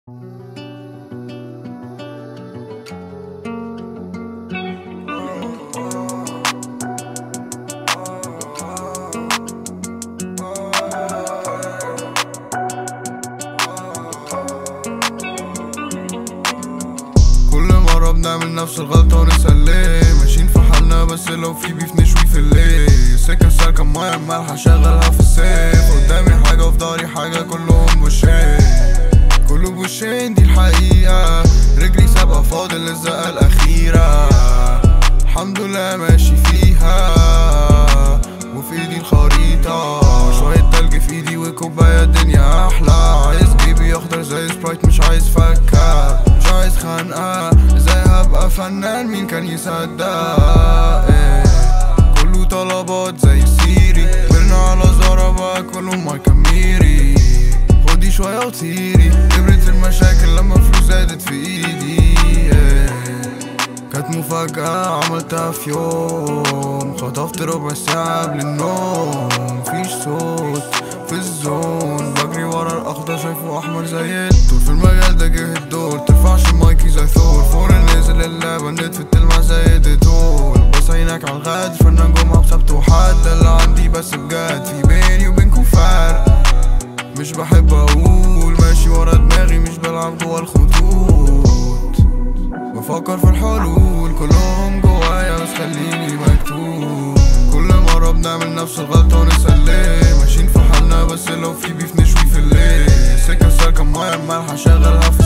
كل مرة بنعمل نفس الغلطة ونسأل ليه ماشيين في حالنا بس لو في بيف نشوي في الليل سكة سالكة مية مالحة شغلها في السيف قدامي حاجة وفي ضهري حاجة كلهم بوشين كله بوشين دي الحقيقة رجلي سابقة فاضل الزقة الأخيرة الحمد لله ماشي فيها وفي ايدي الخريطة شوية تلج في ايدي وكوباية الدنيا أحلى عايز جيبي أخضر زي سبرايت مش عايز فكة مش عايز خنقة ازاي هبقى فنان مين كان يصدق إيه. كله طلبات زي سيري كبرنا على زارا بقى كله مايك ميري خدي شوية وطيري كبرت المشاكل لما فلوس زادت في ايدي إيه. كانت مفاجأة عملتها في يوم خطفت ربع ساعة قبل النوم مفيش صوت في الزون بجري ورا الأخضر شايفه أحمر زي الطول في المجال ده جه الدور ترفعش مايكي زي ثور فور نزل اللعبة نتفت تلمع زي ديتول بص عينك على الغد فنان جمعة بسبت وحد ده اللي عندي بس بجد في بيني وبينكم فرق مش بحب أقول ماشي ورا دماغي مش بلعب جوا الخطوط بفكر في الحلول كلهم جوايا بس خليني مكتوب كل مرة بنعمل نفس الغلطة ونسأل ليه ماشيين في حالنا بس لو في بيف نشوي في الليل سكة سالكة مية مالحة شغلها في